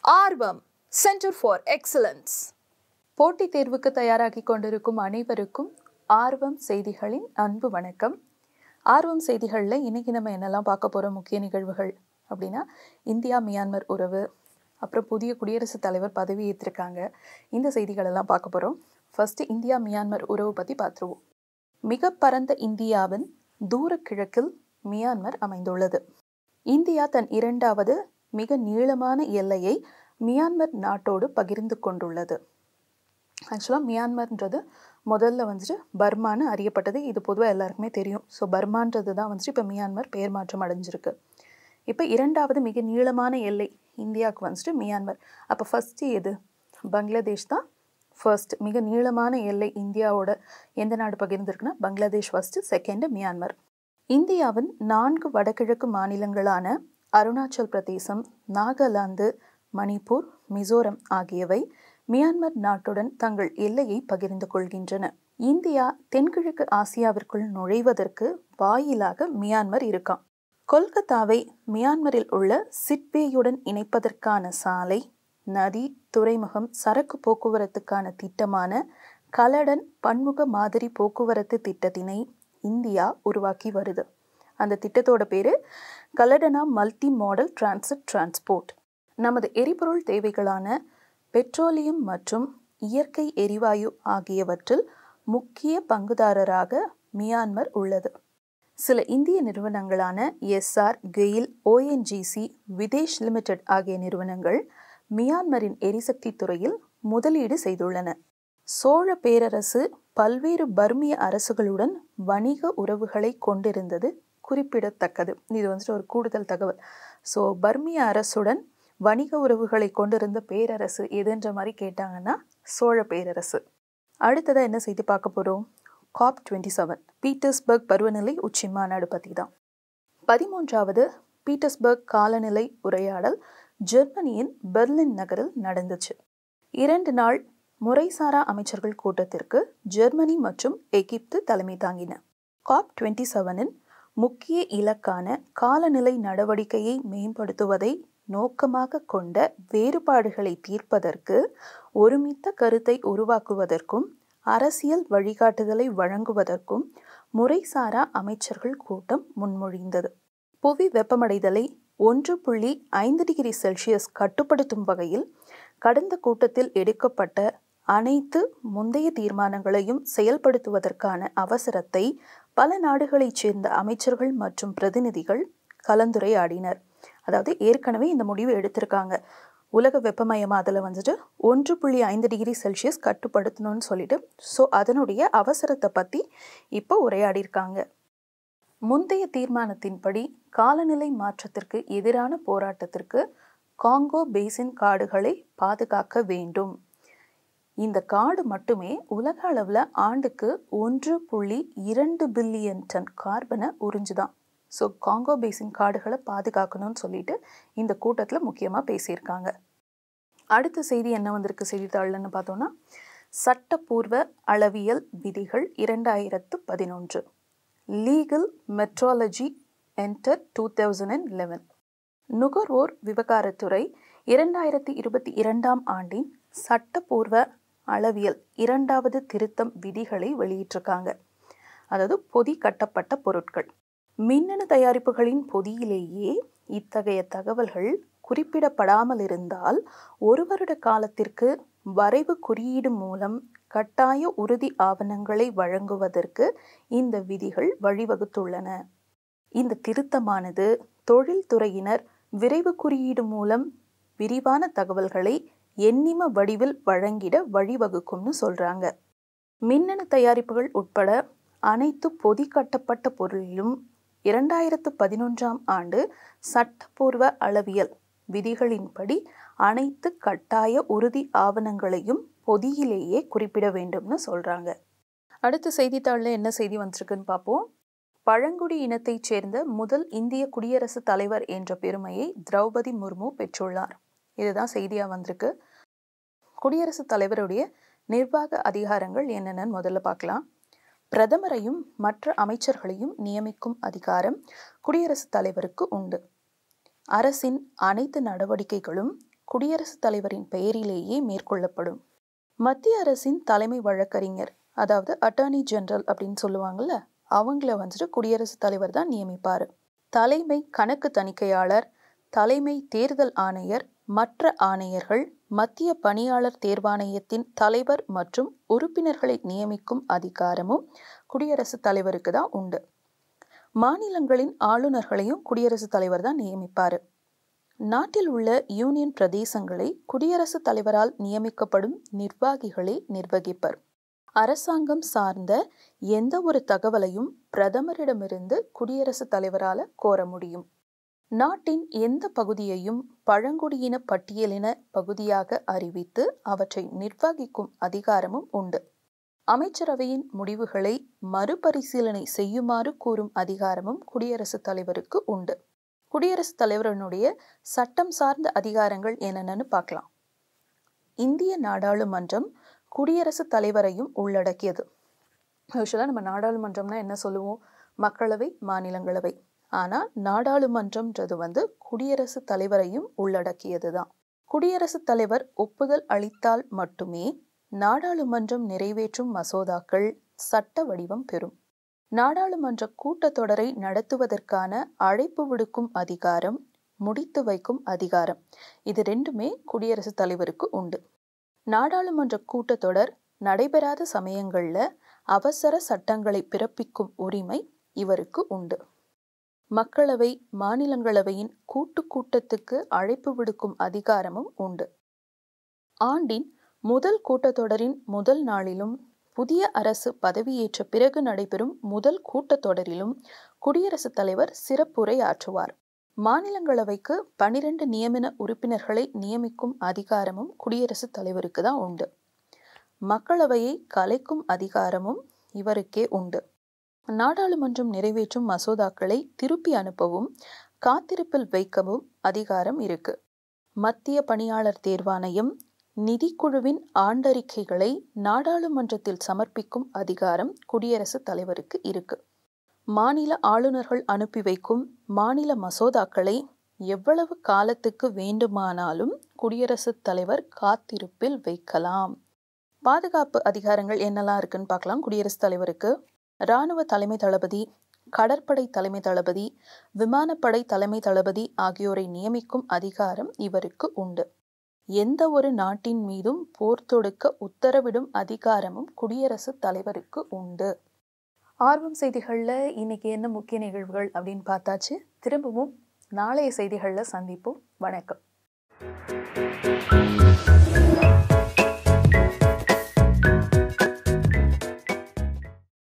ஆர்வம் centre for excellence போட்டித் தேர்வுக்கு தயாராகி கொண்டிருக்கும் அனைவருக்கும் ஆர்வம் செய்திகளின் அன்பு வணக்கம் ஆர்வம் செய்திகளில் இன்னைக்கு நம்ம என்னெல்லாம் பார்க்க போகிறோம் முக்கிய நிகழ்வுகள் அப்படின்னா இந்தியா மியான்மர் உறவு அப்புறம் புதிய குடியரசுத் தலைவர் பதவி ஏற்றிருக்காங்க இந்த செய்திகளெல்லாம் பார்க்க போகிறோம் ஃபர்ஸ்ட் இந்தியா மியான்மர் உறவு பற்றி பார்த்துருவோம் மிக பரந்த இந்தியாவின் தூர கிழக்கில் மியான்மர் அமைந்துள்ளது இந்தியா தன் இரண்டாவது மிக நீளமான எல்லையை மியான்மர் நாட்டோடு பகிர்ந்து கொண்டுள்ளது ஆக்சுவலாக மியான்மர்ன்றது முதல்ல வந்துட்டு பர்மான்னு அறியப்பட்டது இது பொதுவாக எல்லாருக்குமே தெரியும் ஸோ பர்மான்றது தான் வந்துட்டு இப்போ மியான்மர் பெயர் மாற்றம் அடைஞ்சிருக்கு இப்போ இரண்டாவது மிக நீளமான எல்லை இந்தியாவுக்கு வந்துட்டு மியான்மர் அப்போ ஃபஸ்ட்டு எது பங்களாதேஷ் தான் ஃபர்ஸ்ட் மிக நீளமான எல்லை இந்தியாவோட எந்த நாடு பகிர்ந்திருக்குன்னா பங்களாதேஷ் ஃபர்ஸ்ட் செகண்ட் மியான்மர் இந்தியாவின் நான்கு வடகிழக்கு மாநிலங்களான அருணாச்சல் பிரதேசம் நாகாலாந்து மணிப்பூர் மிசோரம் ஆகியவை மியான்மர் நாட்டுடன் தங்கள் எல்லையை பகிர்ந்து கொள்கின்றன இந்தியா தென்கிழக்கு ஆசியாவிற்குள் நுழைவதற்கு வாயிலாக மியான்மர் இருக்காம் கொல்கத்தாவை மியான்மரில் உள்ள சிட்வேயுடன் இணைப்பதற்கான சாலை நதி துறைமுகம் சரக்கு போக்குவரத்துக்கான திட்டமான கலடன் பன்முக மாதிரி போக்குவரத்து திட்டத்தினை இந்தியா உருவாக்கி வருது அந்த திட்டத்தோட பேரு கலடனா மல்டி மாடல் டிரான்சிட் டிரான்ஸ்போர்ட் நமது எரிபொருள் தேவைகளான பெட்ரோலியம் மற்றும் இயற்கை எரிவாயு ஆகியவற்றில் முக்கிய பங்குதாரராக மியான்மர் உள்ளது சில இந்திய நிறுவனங்களான Essar GAIL ONGC Videsh limited ஆகிய நிறுவனங்கள் மியான்மரின் எரிசக்தி துறையில் முதலீடு செய்துள்ளன சோழ பேரரசு பல்வேறு பர்மிய அரசுகளுடன் வணிக உறவுகளை கொண்டிருந்தது குறிப்பிடத்தக்கது இது வந்துட்டு ஒரு கூடுதல் தகவல் ஸோ பர்மிய அரசுடன் வணிக உறவுகளை கொண்டிருந்த பேரரசு எதுன்ற மாதிரி கேட்டாங்கன்னா சோழ பேரரசு அடுத்ததாக என்ன செய்து பார்க்க போகிறோம் காப் டுவெண்ட்டி செவன் பீட்டர்ஸ்பர்க் பருவநிலை உச்சி மாநாடு பற்றி தான் பதிமூன்றாவது பீட்டர்ஸ்பர்க் காலநிலை உரையாடல் ஜெர்மனியின் பெர்லின் நகரில் நடந்துச்சு இரண்டு நாள் முறைசாரா அமைச்சர்கள் கூட்டத்திற்கு ஜெர்மனி மற்றும் எகிப்து தலைமை தாங்கின காப் டுவெண்ட்டி செவனின் முக்கிய இலக்கான காலநிலை நடவடிக்கையை மேம்படுத்துவதை நோக்கமாக கொண்ட வேறுபாடுகளை தீர்ப்பதற்கு ஒருமித்த கருத்தை உருவாக்குவதற்கும் அரசியல் வழிகாட்டுதலை வழங்குவதற்கும் முறைசாரா அமைச்சர்கள் கூட்டம் முன்மொழிந்தது புவி வெப்பமடைதலை ஒன்று புள்ளி ஐந்து டிகிரி செல்சியஸ் கட்டுப்படுத்தும் வகையில் கடந்த கூட்டத்தில் எடுக்கப்பட்ட அனைத்து முந்தைய தீர்மானங்களையும் செயல்படுத்துவதற்கான அவசரத்தை பல நாடுகளைச் சேர்ந்த அமைச்சர்கள் மற்றும் பிரதிநிதிகள் கலந்துரையாடினர் அதாவது ஏற்கனவே இந்த முடிவு எடுத்திருக்காங்க உலக வெப்பமயமாதலை வந்துட்டு ஒன்று புள்ளி ஐந்து டிகிரி செல்சியஸ் கட்டுப்படுத்தணும்னு சொல்லிட்டு ஸோ அதனுடைய அவசரத்தை பற்றி இப்போ உரையாடியிருக்காங்க முந்தைய தீர்மானத்தின்படி காலநிலை மாற்றத்திற்கு எதிரான போராட்டத்திற்கு காங்கோ பேசின் காடுகளை பாதுகாக்க வேண்டும் இந்த காடு மட்டுமே உலக அளவில் ஆண்டுக்கு ஒன்று புள்ளி இரண்டு பில்லியன் டன் கார்பனை உறிஞ்சுதான் ஸோ காங்கோ பேசின் காடுகளை பாதுகாக்கணும்னு சொல்லிட்டு இந்த கூட்டத்தில் முக்கியமாக பேசியிருக்காங்க அடுத்த செய்தி என்ன வந்திருக்கு செய்தித்தாள்னு பார்த்தோன்னா சட்டப்பூர்வ அளவியல் விதிகள் இரண்டாயிரத்து பதினொன்று legal metrology enter two thousand and eleven நுகர்வோர் விவகாரத்துறை இரண்டாயிரத்தி இருபத்தி இரண்டாம் ஆண்டின் சட்டப்பூர்வ அளவியல் இரண்டாவது திருத்தம் விதிகளை வெளியிட்டிருக்காங்க அதாவது பொதி கட்டப்பட்ட பொருட்கள் மின்னணு தயாரிப்புகளின் பொதியிலேயே இத்தகைய தகவல்கள் குறிப்பிடப்படாமல் இருந்தால் ஒரு வருட காலத்திற்கு வரைவு குறியீடு மூலம் கட்டாய உறுதி ஆவணங்களை வழங்குவதற்கு இந்த விதிகள் வழிவகுத்துள்ளன இந்த திருத்தமானது தொழில்துறையினர் விரைவு குறியீடு மூலம் விரிவான தகவல்களை எண்ணிம வடிவில் வழங்கிட வழிவகுக்கும்னு சொல்றாங்க மின்னணு தயாரிப்புகள் உட்பட அனைத்து பொதி கட்டப்பட்ட பொருளிலும் இரண்டாயிரத்து பதினொன்றாம் ஆண்டு சட்டப்பூர்வ அளவியல் விதிகளின்படி அனைத்து கட்டாய உறுதி ஆவணங்களையும் பொதியிலேயே குறிப்பிட வேண்டும்னு சொல்றாங்க அடுத்த செய்தித்தாளில் என்ன செய்தி வந்திருக்குன்னு பார்ப்போம் பழங்குடி இனத்தைச் சேர்ந்த முதல் இந்திய குடியரசுத் தலைவர் என்ற பெருமையை திரௌபதி முர்மு பெற்றுள்ளார் இதுதான் செய்தியாக வந்திருக்கு குடியரசுத் தலைவருடைய நிர்வாக அதிகாரங்கள் என்னென்னு முதல்ல பார்க்கலாம் பிரதமரையும் மற்ற அமைச்சர்களையும் நியமிக்கும் அதிகாரம் குடியரசுத் தலைவருக்கு உண்டு அரசின் அனைத்து நடவடிக்கைகளும் குடியரசுத் தலைவரின் பெயரிலேயே மேற்கொள்ளப்படும் மத்திய அரசின் தலைமை வழக்கறிஞர் அதாவது அட்டார்னி ஜெனரல் அப்படின்னு சொல்லுவாங்கல்ல அவங்கள வந்துட்டு குடியரசுத் தலைவர் தான் நியமிப்பார் தலைமை கணக்கு தணிக்கையாளர் தலைமை தேர்தல் ஆணையர் மற்ற ஆணையர்கள் மத்திய பணியாளர் தேர்வாணையத்தின் தலைவர் மற்றும் உறுப்பினர்களை நியமிக்கும் அதிகாரமும் குடியரசுத் தலைவருக்கு தான் உண்டு மாநிலங்களின் ஆளுநர்களையும் குடியரசுத் தலைவர் தான் நியமிப்பார் நாட்டில் உள்ள யூனியன் பிரதேசங்களை குடியரசுத் தலைவரால் நியமிக்கப்படும் நிர்வாகிகளே நிர்வகிப்பர் அரசாங்கம் சார்ந்த எந்த ஒரு தகவலையும் பிரதமரிடமிருந்து குடியரசுத் தலைவரால் கோர முடியும் நாட்டின் எந்த பகுதியையும் பழங்குடியின பட்டியலின பகுதியாக அறிவித்து அவற்றை நிர்வகிக்கும் அதிகாரமும் உண்டு அமைச்சரவையின் முடிவுகளை மறுபரிசீலனை செய்யுமாறு கூறும் அதிகாரமும் குடியரசுத் தலைவருக்கு உண்டு குடியரசுத் தலைவரனுடைய சட்டம் சார்ந்த அதிகாரங்கள் என்னென்னு பார்க்கலாம் இந்திய நாடாளுமன்றம் குடியரசுத் தலைவரையும் உள்ளடக்கியது யூஸ்வலாக நம்ம நாடாளுமன்றம்னா என்ன சொல்லுவோம் மக்களவை மாநிலங்களவை ஆனால் நாடாளுமன்றம்ன்றது வந்து குடியரசுத் தலைவரையும் உள்ளடக்கியது தான் குடியரசுத் தலைவர் ஒப்புதல் அளித்தால் மட்டுமே நாடாளுமன்றம் நிறைவேற்றும் மசோதாக்கள் சட்ட வடிவம் பெறும் நாடாளுமன்ற கூட்டத்தொடரை நடத்துவதற்கான அழைப்பு விடுக்கும் அதிகாரம் முடித்து வைக்கும் அதிகாரம் இது ரெண்டுமே குடியரசுத் தலைவருக்கு உண்டு நாடாளுமன்ற கூட்டத்தொடர் நடைபெறாத சமயங்களில் அவசர சட்டங்களை பிறப்பிக்கும் உரிமை இவருக்கு உண்டு மக்களவை மாநிலங்களவையின் கூட்டு கூட்டத்துக்கு அழைப்பு விடுக்கும் அதிகாரமும் உண்டு ஆண்டின் முதல் கூட்டத்தொடரின் முதல் நாளிலும் புதிய அரசு பதவியேற்ற பிறகு நடைபெறும் முதல் கூட்டத்தொடரிலும் குடியரசுத் தலைவர் சிறப்புரை ஆற்றுவார் மாநிலங்களவைக்கு பனிரெண்டு நியமன உறுப்பினர்களை நியமிக்கும் அதிகாரமும் குடியரசுத் தலைவருக்கு தான் உண்டு மக்களவையை கலைக்கும் அதிகாரமும் இவருக்கே உண்டு நாடாளுமன்றம் நிறைவேற்றும் மசோதாக்களை திருப்பி அனுப்பவும் காத்திருப்பில் வைக்கவும் அதிகாரம் இருக்கு மத்திய பணியாளர் தேர்வாணையம் நிதிக்குழுவின் ஆண்டறிக்கைகளை நாடாளுமன்றத்தில் சமர்ப்பிக்கும் அதிகாரம் குடியரசுத் தலைவருக்கு இருக்கு மாநில ஆளுநர்கள் அனுப்பி வைக்கும் மாநில மசோதாக்களை எவ்வளவு காலத்துக்கு வேண்டுமானாலும் குடியரசுத் தலைவர் காத்திருப்பில் வைக்கலாம் பாதுகாப்பு அதிகாரங்கள் என்னெல்லாம் இருக்குன்னு பார்க்கலாம் குடியரசுத் தலைவருக்கு இராணுவ தலைமை தளபதி கடற்படை தலைமை தளபதி விமானப்படை தலைமை தளபதி ஆகியோரை நியமிக்கும் அதிகாரம் இவருக்கு உண்டு எந்த ஒரு நாட்டின் மீதும் போர் தொடுக்க உத்தரவிடும் அதிகாரமும் குடியரசுத் தலைவருக்கு உண்டு ஆர்வம் செய்திகளில் இன்னைக்கு என்ன முக்கிய நிகழ்வுகள் அப்படின்னு பார்த்தாச்சு திரும்பவும் நாளைய செய்திகளில் சந்திப்போம் வணக்கம்